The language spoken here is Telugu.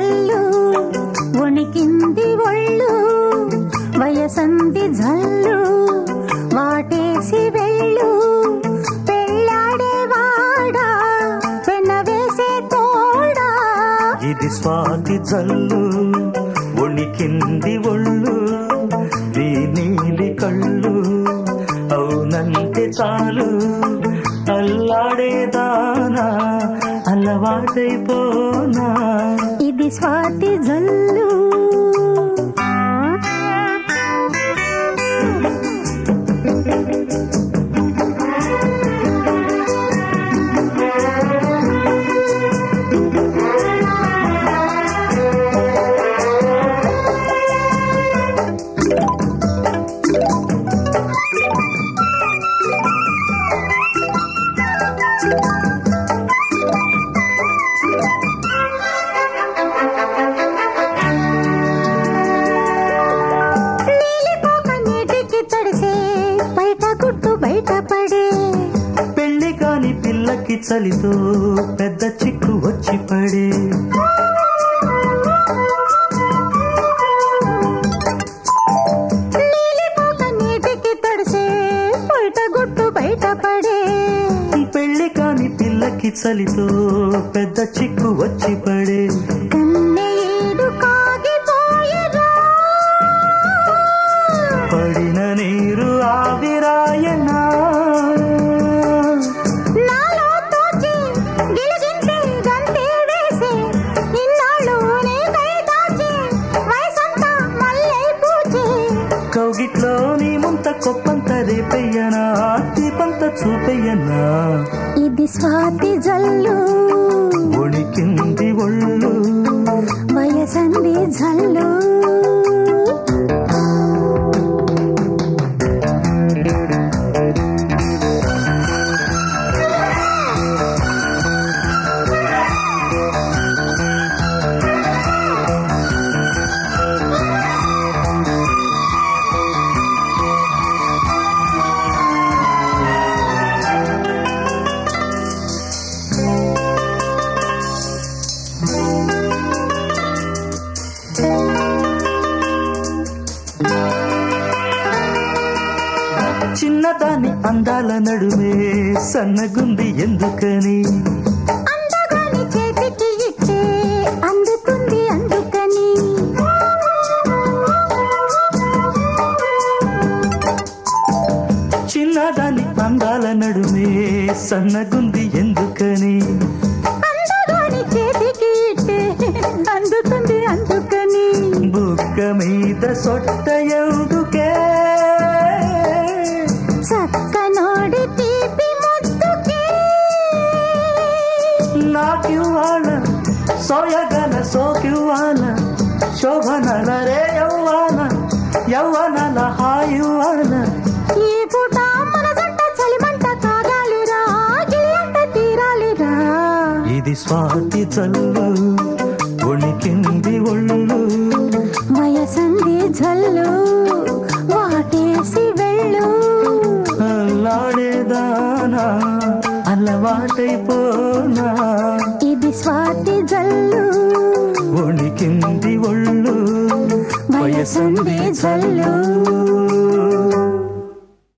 జల్లు వణికింది ఒళ్ళు వయసంది జల్లు వాటేసి వెళ్ళు పెళ్ళాడేవాడా పెన వేసే తోడా ఇది స్వాతి జల్లు వణికింది ఒళ్ళు నీ నీలి కళ్ళు అవునంటే చాలు అల్లాడేదానా అలవాటైపోనా ఇది స్వాతి జల్లు నీలిపోక నీటికి తడిసే బయట గుట్టు బయటపడే పెళ్లి కాని పిల్లకి చలితో పెద్ద చిక్కు వచ్చి పడే నీలిపోక నీటికి తడిసే బయట గుట్టు బయటపడే పెళ్లి కాని పిల్లకి చలితో పెద్ద చిక్కు వచ్చి పడే కన్నీరు కాగిపోయరా పడిన నీరు ఆవిరాయనా నాలో తోచి గిలిగించి గంతే వేసి ఇన్నాళ్ళు నీకై దాచి వయసంతా మల్లె పూచి కౌగిట్లో నీ ముంత కొప్పంత రేపెయ్యనా దీపంత చూపెయ్యనా ఇది స్వాతి జల్లు ఒణికింది ఒళ్ళు వయసంది జల్లు చిన్నదాని అందాల నడుమే సన్నగుంది ఎందుకని అందగాని చేతికి ఇచ్చే అందుకుంది అందుకని చిన్నదాని అందాల నడుమే సన్నగుంది ఎందుకని అందగాని చేతికి ఇచ్చే అందుకుంది అందుకని బుక్క మీద సొట్ట ఎందుకే చక్కనోడి తీపి ముద్దుకి నాకివ్వాల సోయగల సోకివ్వాల శోభనల రే యవ్వాల యవ్వనల హాయివ్వాల ఈ పూట మన జంట చలిమంట కాగాలిరా గిల్లంట తీరాలిరా ఇది స్వాతి చల్లు ఒణికింది ఒళ్ళు వయసంది జల్లు వాటేసి వెళ్ళు అల్లాడేదానా అలవాటైపోనా ఇది స్వాతి జల్లు ఒణికింది ఒళ్ళు వయసంది జల్లు